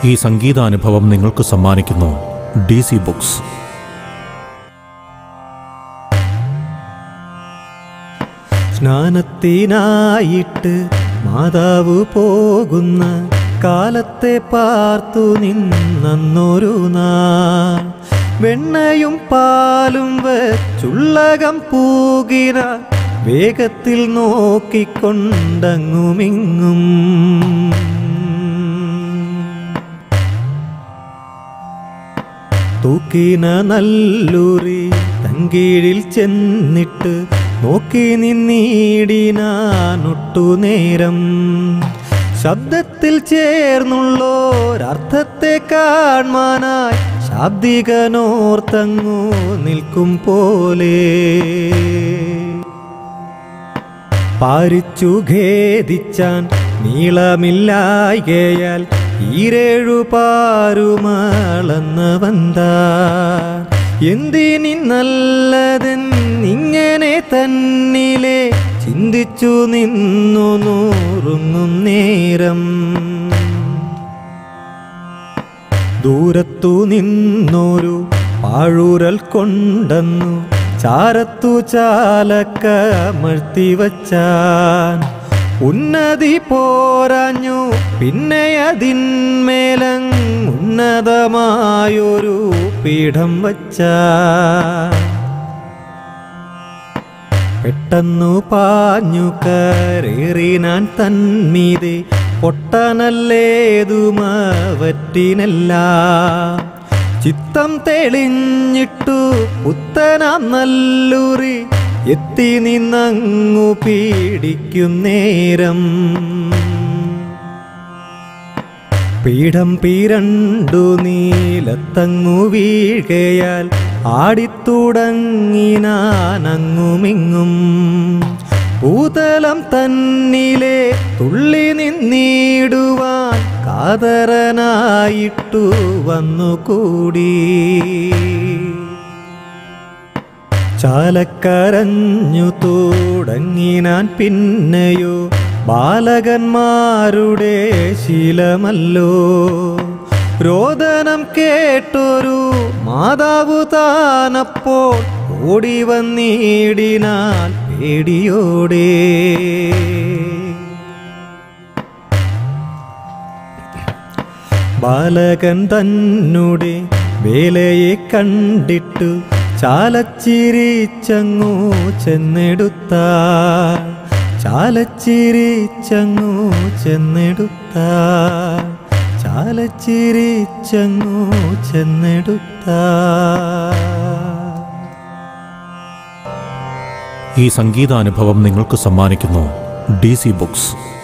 ഈ സംഗീതാനുഭവം നിങ്ങൾക്ക് സമ്മാനിക്കുന്നു ഡി സി ബുക്സ് സ്നാനത്തിനായിട്ട് മാതാവ് പോകുന്ന കാലത്തെ പാർത്തു നിന്നൊരു നാൾ വെണ്ണയും പാലും വെച്ചുള്ളകം പൂകിന വേഗത്തിൽ നോക്കിക്കൊണ്ടങ്ങുമിങ്ങും തൂക്കിന നല്ലൂറി തങ്കീഴിൽ ചെന്നിട്ട് നോക്കി നിന്നീടിനാനൊട്ടു നേരം ശബ്ദത്തിൽ ചേർന്നുള്ളോരർത്ഥത്തെ കാൺമാനായി ശാബ്ദികനോർത്തങ്ങു നിൽക്കും പോലെ പാരിച്ചു ഖേദിച്ചാൻ നീളമില്ലായകയാൽ ഈരേഴു പാരുമളന്ന് വന്താ എന്തിനി നല്ലതൻ ഇങ്ങനെ തന്നിലെ ചിന്തിച്ചു നിന്നു നൂറുങ്ങും നേരം ദൂരത്തു നിന്നൊരു പാഴൂരൽ കൊണ്ടെന്നു ചാരത്തു ചാലക്കമഴ്ത്തി വച്ചാൻ ഉന്നതി പോരാഞ്ഞു പിന്നെ അതിന്മേലങ് ഉന്നതമായൊരു പീഠം വച്ചാൻ പെട്ടെന്നു പാഞ്ഞു കരേറി ഞാൻ തന്മീതെ പൊട്ടനല്ലേതുമവറ്റിനല്ല ചിത്തം തെളിഞ്ഞിട്ടു പുത്തനാം നല്ലുറി എത്തി നിന്നങ്ങു പീഡിക്കും നേരം പീഠം പീരണ്ടു നീലത്തങ്ങു വീഴ്കയാൽ ആടിത്തുടങ്ങിനാനങ്ങുമിങ്ങും ഭൂതലം തന്നിലെ തുള്ളി നിന്നിടുവാൻ കാതരനായിട്ടു വന്നുകൂടി ചാലക്കരഞ്ഞു തുടങ്ങിനാൻ പിന്നെയോ ബാലകന്മാരുടെ ശീലമല്ലോ രോദനം കേട്ടൊരു മാതാവു താനപ്പോൾ ഓടി വന്നിടിനാൽ പേടിയോടെ ബാലകൻ തന്നുടെ വേലയെ കണ്ടിട്ടു ചാലച്ചിരിച്ചങ്ങു ചെന്നെടുത്ത ചാലച്ചിരിച്ചങ്ങു ചെന്നെടുത്ത ചാലച്ചിരിച്ചങ്ങു ചെന്നെടുത്ത ഈ സംഗീതാനുഭവം നിങ്ങൾക്ക് സമ്മാനിക്കുന്നു ഡി സി ബുക്സ്